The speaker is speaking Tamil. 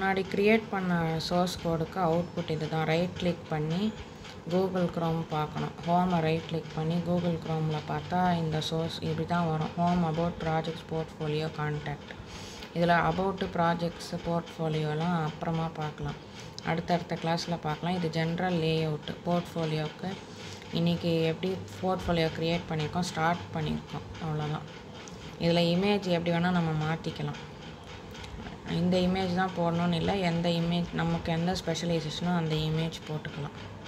முன்னாடி க்ரியேட் பண்ண சோர்ஸ் கோடுக்கு அவுட்புட் இது தான் ரைட் கிளிக் பண்ணி கூகுள் க்ரோம் பார்க்கணும் ஹோமை ரைட் கிளிக் பண்ணி கூகுள் க்ரோமில் பார்த்தா இந்த சோர்ஸ் இப்படி தான் வரும் home about projects portfolio contact இதில் அபவுட்டு ப்ராஜெக்ட்ஸு போர்ட்ஃபோலியோலாம் அப்புறமா பார்க்கலாம் அடுத்தடுத்த கிளாஸில் பார்க்கலாம் இது ஜென்ரல் லே அவுட்டு போர்ட்ஃபோலியோவுக்கு இன்றைக்கி எப்படி போர்ட்ஃபோலியோ க்ரியேட் பண்ணியிருக்கோம் ஸ்டார்ட் பண்ணியிருக்கோம் அவ்வளோதான் இதில் இமேஜ் எப்படி வேணால் நம்ம மாற்றிக்கலாம் இந்த இமேஜ் தான் போடணும்னு இல்லை எந்த இமேஜ் நமக்கு எந்த ஸ்பெஷலைசேஷனோ அந்த இமேஜ் போட்டுக்கலாம்